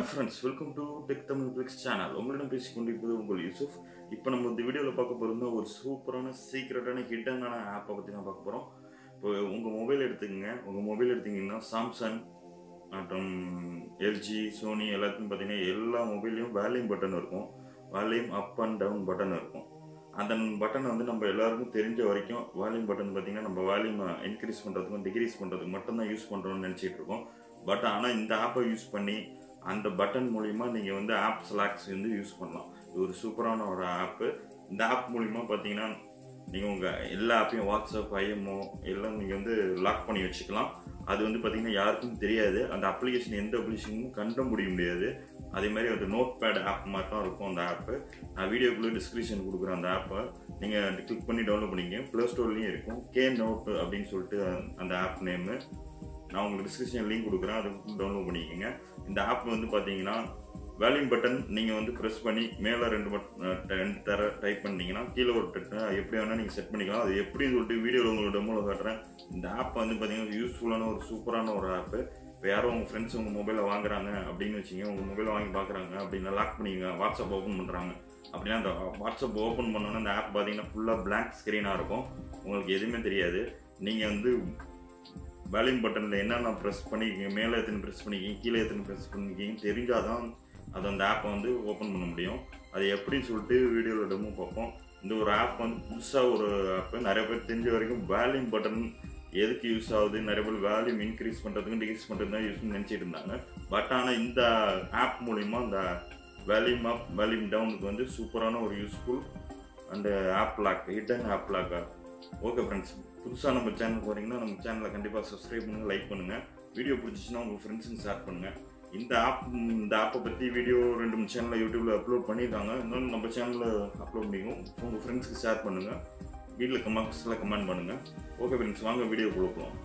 hi friends welcome to tech Tamil flix channel உங்களிடம் பேசிக் கொண்டிருப்பது உங்கள் யூசுஃப் இப்போ நம்ம இந்த வீடியோவில் பார்க்க போகிறது ஒரு சூப்பரான சீக்ரெட்டான ஹிட்டனான ஆப்பை பற்றி தான் பார்க்க போகிறோம் இப்போ உங்கள் மொபைல் எடுத்துக்கங்க உங்கள் மொபைல் எடுத்தீங்கன்னா சாம்சங் மற்றும் எல்ஜி சோனி எல்லாத்துக்கும் பார்த்தீங்கன்னா எல்லா மொபைல்லையும் வேல்யூம் பட்டன் இருக்கும் வேல்யூம் அப் அண்ட் டவுன் பட்டன் இருக்கும் அந்த பட்டன் வந்து நம்ம எல்லாருக்கும் தெரிஞ்ச வரைக்கும் வால்யூம் பட்டன் பார்த்தீங்கன்னா நம்ம வால்யூம் இன்க்ரீஸ் பண்ணுறதுக்கும் டிக்ரீஸ் பண்ணுறதுக்கு மட்டும்தான் யூஸ் பண்ணுறோம்னு நினச்சிட்டு இருக்கோம் பட் ஆனால் இந்த ஆப்பை யூஸ் பண்ணி அந்த பட்டன் மூலிமா நீங்கள் வந்து ஆப் ஸ்லாக்ஸ் வந்து யூஸ் பண்ணலாம் இது ஒரு சூப்பரான ஒரு ஆப்பு இந்த ஆப் மூலிமா பார்த்தீங்கன்னா நீங்கள் உங்கள் எல்லா ஆப்பையும் வாட்ஸ்அப் ஐஎம்ஓ எல்லாம் நீங்கள் வந்து லாக் பண்ணி வச்சுக்கலாம் அது வந்து பார்த்தீங்கன்னா யாருக்கும் தெரியாது அந்த அப்ளிகேஷன் எந்த அப்ளிகேஷனும் கண்டுபிடிக்க முடியாது அதே மாதிரி அது நோட் பேட் ஆப் மாதிரி தான் இருக்கும் அந்த ஆப்பு நான் வீடியோக்குள்ளே டிஸ்கிரிப்ஷன் கொடுக்குறேன் அந்த ஆப்பை நீங்கள் கிளிக் பண்ணி டவுன்லோட் பண்ணிங்க ப்ளே ஸ்டோர்லேயும் இருக்கும் கே நோட் அப்படின்னு சொல்லிட்டு அந்த ஆப் நேமு நான் உங்களுக்கு டிஸ்கிரிப்ஷன் லிங்க் கொடுக்குறேன் அது டவுன்லோட் பண்ணிக்கோங்க இந்த ஆப் வந்து பார்த்தீங்கன்னா வேல்யூம் பட்டன் நீங்கள் வந்து ப்ரெஸ் பண்ணி மேலே ரெண்டு பட் ரெண்டு தர டைப் பண்ணீங்கன்னா கீழே ஒரு பட்டன் எப்படி வேணால் நீங்கள் செட் பண்ணிக்கலாம் அது எப்படின்னு சொல்லிட்டு வீடியோவில் உங்களுக்கு டெமோவில் காட்டுறேன் இந்த ஆப் வந்து பார்த்தீங்கன்னா யூஸ்ஃபுல்லான ஒரு சூப்பரான ஒரு ஆப்பு இப்போ யாரோ உங்கள் ஃப்ரெண்ட்ஸ் உங்கள் மொபைலில் வாங்குறாங்க அப்படின்னு வச்சிங்க உங்கள் மொபைலை வாங்கி பார்க்குறாங்க அப்படின்னா லாக் பண்ணிங்க வாட்ஸ்அப் ஓப்பன் பண்ணுறாங்க அப்படின்னா அந்த வாட்ஸ்அப் ஓப்பன் பண்ணோன்னா அந்த ஆப் பார்த்தீங்கன்னா ஃபுல்லாக பிளாங்க் ஸ்க்ரீனாக இருக்கும் உங்களுக்கு எதுவுமே தெரியாது நீங்கள் வந்து வேல்யூம் பட்டனில் என்னென்ன ப்ரெஸ் பண்ணிக்கிங்க மேலே எத்தனை ப்ரெஸ் பண்ணிக்கிங்க கீழே எத்தனை ப்ரெஸ் பண்ணிக்கிங்க தெரிஞ்சால் தான் அது அந்த ஆப்பை வந்து ஓப்பன் பண்ண முடியும் அது எப்படின்னு சொல்லிட்டு வீடியோவில் டெமோ பார்ப்போம் இந்த ஒரு ஆப் வந்து புதுசாக ஒரு ஆப்பு நிறைய பேர் தெரிஞ்ச வரைக்கும் வேல்யூம் பட்டன் எதுக்கு யூஸ் ஆகுது நிறைய பேர் வேல்யூம் இன்க்ரீஸ் பண்ணுறதுக்கும் டிக்ரீஸ் பண்ணுறது தான் யூஸ் நினச்சிட்டு இருந்தாங்க பட் ஆனால் இந்த ஆப் மூலிமா இந்த வேல்யூம் அப் வேல்யூம் டவுனுக்கு வந்து சூப்பரான ஒரு useful and app lock hidden app லாக்கா ஓகே ஃப்ரெண்ட்ஸ் புதுசாக நம்ம சேனல் போகிறீங்கன்னா நம்ம சேனலை கண்டிப்பாக சப்ஸ்கிரைப் பண்ணுங்கள் லைக் பண்ணுங்கள் வீடியோ பிடிச்சிச்சின்னா உங்கள் ஃப்ரெண்ட்ஸுக்கு ஷேர் பண்ணுங்கள் இந்த ஆப் இந்த ஆப்பை பற்றி வீடியோ ரெண்டு மூணு சேனலில் யூடியூப்பில் அப்லோட் பண்ணியிருக்காங்க இன்னொன்று நம்ம சேனலில் அப்லோட் பண்ணிக்கும் உங்கள் ஃப்ரெண்ட்ஸ்க்கு ஷேர் பண்ணுங்கள் வீட்டில் கமெண்ட்ஸில் கமெண்ட் பண்ணுங்கள் ஓகே ஃப்ரெண்ட்ஸ் வாங்க வீடியோ கொடுப்போம்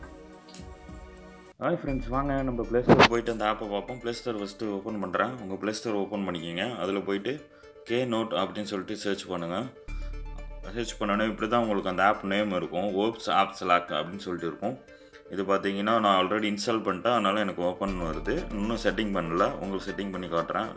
ஹாய் ஃப்ரெண்ட்ஸ் வாங்க நம்ம ப்ளே ஸ்டோர் போயிட்டு அந்த ஆப்பை பார்ப்போம் ப்ளே ஸ்டோர் ஃபஸ்ட்டு ஓப்பன் பண்ணுறேன் உங்கள் ப்ளே ஸ்டோர் ஓப்பன் பண்ணிக்கிங்க அதில் போயிட்டு கே நோட் அப்படின்னு சொல்லிட்டு சர்ச் பண்ணுங்கள் சர்ச் பண்ணோன்னே இப்படி தான் உங்களுக்கு அந்த ஆப் நேம் இருக்கும் ஓப்ஸ் ஆப்ஸ் லாக் அப்படின்னு சொல்லிட்டு இருக்கும் இது பார்த்தீங்கன்னா நான் ஆல்ரெடி இன்ஸ்டால் பண்ணிட்டேன் அதனால் எனக்கு ஓப்பன் வருது இன்னும் செட்டிங் பண்ணல உங்களுக்கு செட்டிங் பண்ணி காட்டுறேன்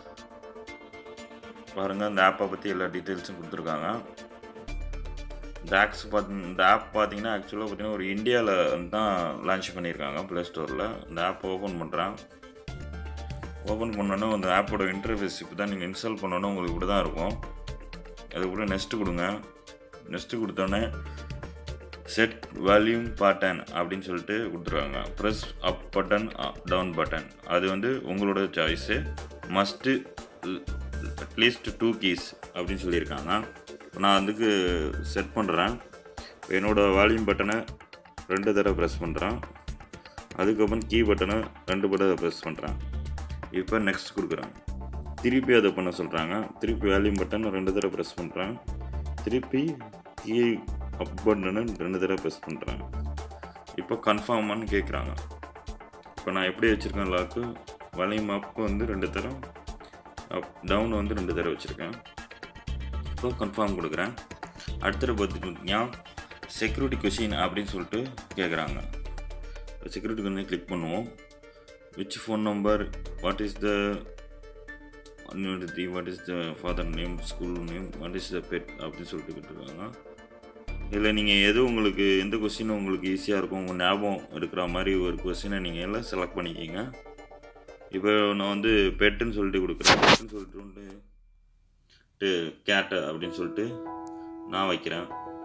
பாருங்கள் இந்த ஆப்பை பற்றி எல்லா டீட்டெயில்ஸும் கொடுத்துருக்காங்க இந்த ஆப்ஸ் பார்த்து இந்த ஆப் பார்த்தீங்கன்னா ஆக்சுவலாக பார்த்தீங்கன்னா ஒரு இந்தியாவில் தான் லான்ச் பண்ணியிருக்காங்க ப்ளே ஸ்டோரில் இந்த ஆப் ஓப்பன் பண்ணுறேன் ஓப்பன் பண்ணோன்னே அந்த ஆப்போட இன்டர்ஃபேஸ் இப்போ தான் நீங்கள் இன்ஸ்டால் பண்ணோன்னே உங்களுக்கு இப்படி தான் இருக்கும் அதுக்குள்ளே நெக்ஸ்ட்டு கொடுங்க நெக்ஸ்ட்டு கொடுத்தோன்னே செட் வால்யூம் பட்டன் அப்படின்னு சொல்லிட்டு கொடுத்துருக்காங்க press up button down button அது வந்து உங்களோட choice must at least two keys அப்படின்னு சொல்லியிருக்காங்க நான் அதுக்கு செட் பண்ணுறேன் என்னோடய வால்யூம் பட்டனை ரெண்டு தடவை ப்ரெஸ் பண்ணுறேன் அதுக்கப்புறம் கீ பட்டனை ரெண்டு தடவை ப்ரெஸ் பண்ணுறேன் இப்போ நெக்ஸ்ட் கொடுக்குறேன் திருப்பி அதை பண்ண சொல்கிறாங்க திருப்பி வேல்யூம் பட்டன் ரெண்டு தடவை ப்ரெஸ் பண்ணுறேன் திருப்பி கீ அப் பட்டனை ரெண்டு தடவை ப்ரெஸ் பண்ணுறேன் இப்போ கன்ஃபார்மான்னு கேட்குறாங்க இப்போ நான் எப்படி வச்சுருக்கேன் லாக்கு வால்யூம் அப் வந்து ரெண்டு தடவை அப் டவுன் வந்து ரெண்டு தடவை வச்சுருக்கேன் இப்போ கன்ஃபார்ம் கொடுக்குறேன் அடுத்தது பார்த்துக்கிட்டிங்கன்னா செக்யூரிட்டி கொஷின் அப்படின்னு சொல்லிட்டு கேட்குறாங்க செக்யூரிட்டி கொஷினை கிளிக் பண்ணுவோம் which phone number what is the the what is the father name school name what is the pet அப்படின்னு சொல்லிட்டு கேட்டுருக்காங்க இதில் நீங்கள் எது உங்களுக்கு எந்த கொஸ்டினும் உங்களுக்கு ஈஸியாக இருக்கும் உங்கள் ஞாபகம் இருக்கிற மாதிரி ஒரு கொஸ்டினை நீங்கள் எல்லாம் செலக்ட் பண்ணிக்கிங்க இப்போ நான் வந்து பெட்டுன்னு சொல்லிட்டு கொடுக்குறேன் பெட்டுன்னு சொல்லிட்டு வந்துட்டு கேட்டு அப்படின்னு சொல்லிட்டு நான் வைக்கிறேன்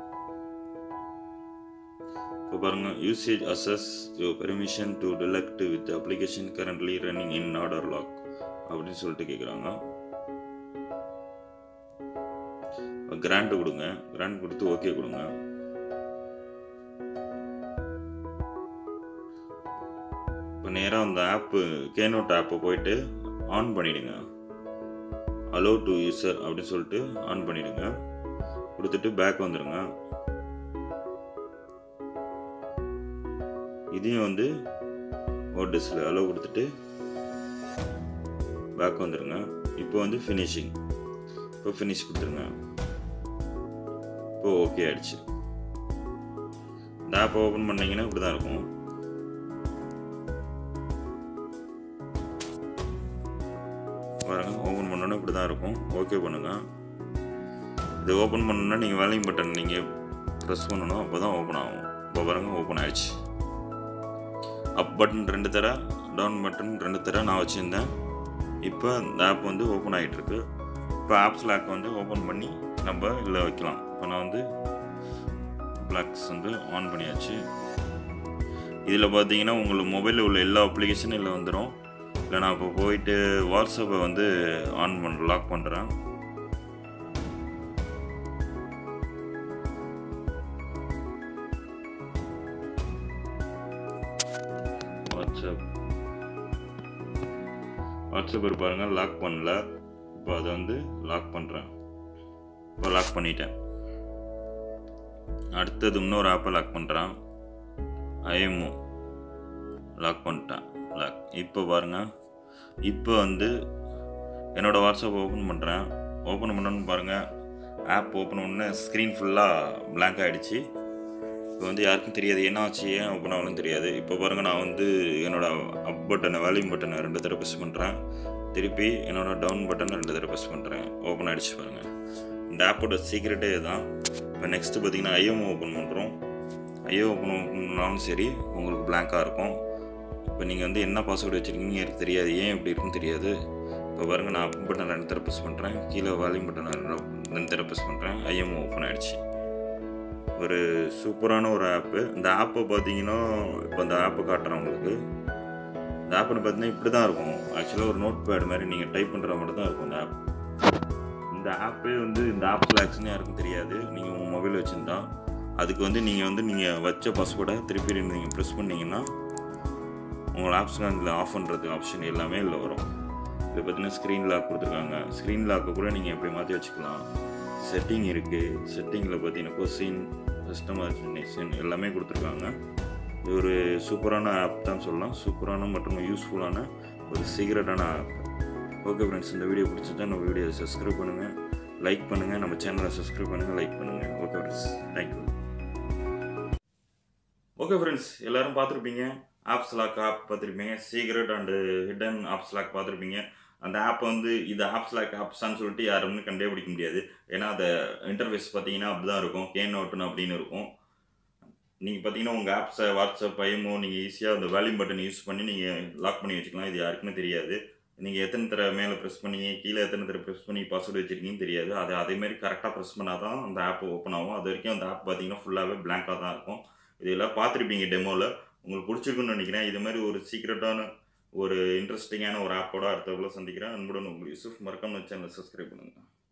இப்போ பாருங்கள் usage access your permission to detect with application currently running in order lock அப்படின்னு சொல்லிட்டு கேட்குறாங்க கிராண்ட் கொடுங்க கிராண்ட் கொடுத்து ஓகே கொடுங்க இப்போ நேராக அந்த ஆப்பு கேனோட் ஆப்பை போயிட்டு ஆன் பண்ணிவிடுங்க அலோ டு யூசர் அப்படின்னு சொல்லிட்டு ஆன் பண்ணிவிடுங்க கொடுத்துட்டு பேக் வந்துடுங்க இதையும் வந்து ஒரு டிஸ்பிளே அலோ கொடுத்துட்டு பேக் வந்துடுங்க இப்போ வந்து ஃபினிஷிங் இப்போ ஃபினிஷ் கொடுத்துருங்க இப்போ ஓகே ஆயிடுச்சு இந்த ஆப்பை ஓப்பன் பண்ணிங்கன்னா இப்படி தான் இருக்கும் தான் இருக்கும் ஓகே பண்ணுங்கள் இது ஓப்பன் பண்ணணுன்னா நீங்கள் வேலையும் பட்டன் நீங்கள் ப்ரெஸ் பண்ணணும் அப்போ தான் ஓப்பன் ஆகும் இப்போ பாருங்க ஓப்பன் ஆயிடுச்சு அப் பட்டன் ரெண்டு தர டவுன் பட்டன் ரெண்டு தர நான் வச்சுருந்தேன் இப்போ இந்த ஆப் வந்து ஓப்பன் ஆகிட்டுருக்கு இப்போ ஆப்ஸ் லாக் வந்து ஓப்பன் பண்ணி நம்ம இதில் வைக்கலாம் இப்போ நான் வந்து பிளாக்ஸ் வந்து ஆன் பண்ணியாச்சு இதில் பார்த்தீங்கன்னா உங்களுக்கு மொபைலில் உள்ள எல்லா அப்ளிகேஷனும் இதில் வந்துடும் இல்லை நான் இப்போ போயிட்டு வாட்ஸ்அப்பை வந்து ஆன் பண்ண லாக் பண்ணுறேன் வாட்ஸ்அப் வாட்ஸ்அப் பாருங்கள் லாக் பண்ணல இப்போ அதை வந்து லாக் பண்ணுறேன் இப்போ லாக் பண்ணிட்டேன் அடுத்தது இன்னொரு ஆப்பை லாக் பண்ணுறேன் ஐஎம்ஓ லாக் பண்ணிட்டேன் லாக் இப்போ பாருங்கள் இப்போ வந்து என்னோடய வாட்ஸ்அப் ஓப்பன் பண்ணுறேன் ஓப்பன் பண்ணணும்னு பாருங்கள் ஆப் ஓப்பன் பண்ண ஸ்க்ரீன் ஃபுல்லாக blank ஆகிடுச்சு இப்போ வந்து யாருக்கும் தெரியாது என்ன ஆச்சு ஏன் ஓப்பன் ஆகணும்னு தெரியாது இப்போ பாருங்கள் நான் வந்து என்னோட அப் பட்டனை வேல்யூம் பட்டனை ரெண்டு தடவை ப்ரெஸ் பண்ணுறேன் திருப்பி என்னோட டவுன் பட்டனை ரெண்டு தடவை ப்ரெஸ் பண்ணுறேன் ஓப்பன் ஆகிடுச்சு பாருங்கள் இந்த ஆப்போட சீக்ரெட்டே இதுதான் இப்போ நெக்ஸ்ட்டு பார்த்தீங்கன்னா ஐஎம்ஓ ஓப்பன் பண்ணுறோம் ஐயோ ஓப்பன் பண்ணாலும் சரி உங்களுக்கு blank-ஆ இருக்கும் இப்போ நீங்கள் வந்து என்ன பாஸ்வேர்டு வச்சுருக்கீங்க எனக்கு தெரியாது ஏன் இப்படி இருக்குன்னு தெரியாது இப்போ பாருங்க நான் அப் பட்டன் ரெண்டு தடவை ப்ரெஸ் பண்ணுறேன் கீழே வால்யூம் பட்டன் ரெண்டு ரெண்டு தடவை ப்ரெஸ் பண்ணுறேன் ஐஎம்ஓ ஓப்பன் ஆகிடுச்சு ஒரு சூப்பரான ஒரு ஆப்பு இந்த ஆப்பை பார்த்தீங்கன்னா இப்போ இந்த ஆப்பை காட்டுறேன் உங்களுக்கு இந்த ஆப்னு பார்த்தீங்கன்னா இப்படி தான் இருக்கும் ஆக்சுவலாக ஒரு நோட் பேட் மாதிரி நீங்கள் டைப் பண்ணுற மட்டும் தான் இருக்கும் இந்த ஆப் இந்த ஆப்பே வந்து இந்த ஆப் லாக்ஸ்னு யாருக்கும் தெரியாது நீங்கள் உங்கள் மொபைல் வச்சுருந்தா அதுக்கு வந்து நீங்கள் வந்து நீங்கள் வச்ச பாஸ்வேர்டை திருப்பி நீங்கள் ப்ரெஸ் பண்ணிங்கன்னா உங்கள் ஆப்ஸ்லாம் இதில் ஆஃப் பண்ணுறது ஆப்ஷன் எல்லாமே இதில் வரும் இதில் பார்த்தீங்கன்னா ஸ்க்ரீன் லாக் கொடுத்துருக்காங்க ஸ்க்ரீன் லாக்கை கூட நீங்கள் எப்படி மாற்றி வச்சுக்கலாம் செட்டிங் இருக்குது செட்டிங்கில் பார்த்தீங்கன்னா கொஸ்டின் சிஸ்டம் அட்மினேஷன் எல்லாமே கொடுத்துருக்காங்க இது ஒரு சூப்பரான ஆப் தான் சொல்லலாம் சூப்பரான மற்றும் யூஸ்ஃபுல்லான ஒரு சீக்ரெட்டான ஆப் ஓகே ஃப்ரெண்ட்ஸ் இந்த வீடியோ பிடிச்சிருந்தா நம்ம வீடியோ சப்ஸ்கிரைப் பண்ணுங்கள் லைக் பண்ணுங்கள் நம்ம சேனலை சப்ஸ்கிரைப் பண்ணுங்கள் லைக் பண்ணுங்கள் okay friends thank you okay friends எல்லாரும் பார்த்துருப்பீங்க ஆப்ஸ் லாக் ஆப் பார்த்துருப்பீங்க secret and hidden apps lock பார்த்துருப்பீங்க அந்த ஆப் வந்து இது ஆப்ஸ் லாக் ஆப்ஸான்னு சொல்லிட்டு யாருமே கண்டுபிடிக்க முடியாது ஏன்னா அந்த இன்டர்ஃபேஸ் பார்த்தீங்கன்னா அப்படி தான் இருக்கும் கே நோட்டுன்னு அப்படின்னு இருக்கும் நீங்கள் பார்த்தீங்கன்னா உங்கள் ஆப்ஸை வாட்ஸ்அப் ஐமோ நீங்கள் ஈஸியாக அந்த வேல்யூம் பட்டன் யூஸ் பண்ணி நீங்கள் லாக் பண்ணி வச்சுக்கலாம் இது யாருக்குமே தெரியாது நீங்கள் எத்தனை தடவை மேலே ப்ரெஸ் பண்ணி கீழே எத்தனை தடவை ப்ரெஸ் பண்ணி பாஸ்வேர்டு வச்சுருக்கீங்கன்னு தெரியாது அது அதேமாதிரி கரெக்டாக ப்ரெஸ் பண்ணால் தான் அந்த ஆப் ஓப்பன் ஆகும் அது வரைக்கும் அந்த ஆப் பார்த்தீங்கன்னா ஃபுல்லாகவே blank-ஆ தான் இருக்கும் இதெல்லாம் பார்த்துருப்பீங்க டெமோவில் உங்களுக்கு பிடிச்சிருக்குன்னு நினைக்கிறேன் இது மாதிரி ஒரு சீக்ரெட்டான ஒரு இன்ட்ரெஸ்டிங்கான ஒரு ஆப்போட அடுத்த சந்திக்கிறேன் அன்புடன் உங்களுக்கு யூசுஃப் மறக்காம சேனலை சப்ஸ்கிரைப் பண்ணுங்கள்